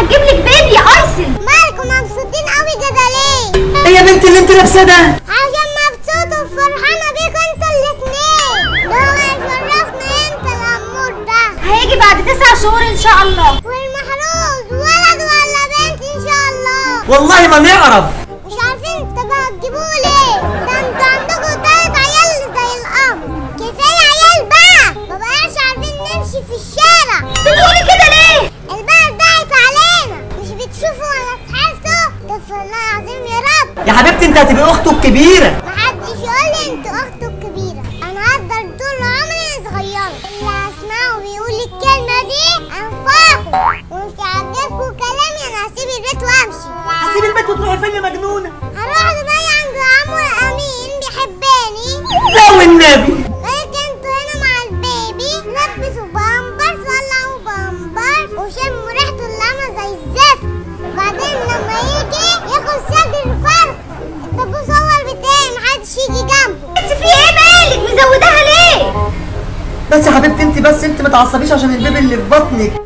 هتجيب لك بيبي يا ايسل مالكم مبسوطين قوي كده ليه ايه يا بنت اللي انت لابساه ده عشان مبسوطة وفرحانة بيكوا انتوا الاتنين ده هو هيشرفنا انت الأمور ده هيجي بعد تسع شهور ان شاء الله والمحروس ولد ولا بنت ان شاء الله والله ما نعرف مش عارفين انتوا هتجيبوه ليه ده انتوا عندكم تلات عيال زي القمر كفاية عيال بقى مبقاش عارفين نمشي في الشارع بتقولي كده ليه البلد ضاعت علينا مش بتشوفوا ولا تحسوا استغفر الله العظيم يا رب يا حبيبتي انت هتبقي اخته الكبيره محدش يقول لي انت اخته الكبيره انا هفضل طول عمري صغيره اللي هسمعه بيقول الكلمه دي انفاخه ومش عاجبكوا كلامي انا هسيب البيت وامشي هتسيبي البيت وتروحي فين يا مجنونه هروح دبي عند عمو امين بيحبني لا والنبي غيرك انتوا هنا مع البيبي لبسوا بامبرز ولعوا بامبرز وشموا ريحته اللي عامله زي الزفت بعدين لما يجي ياخد صدر الفرخ الطابوس هو بتاعي محدش يجي جنبه انت في ايه مالك مزوداها ليه بس يا حبيبتي انت بس انت ما تعصبيش عشان البيبي اللي في بطنك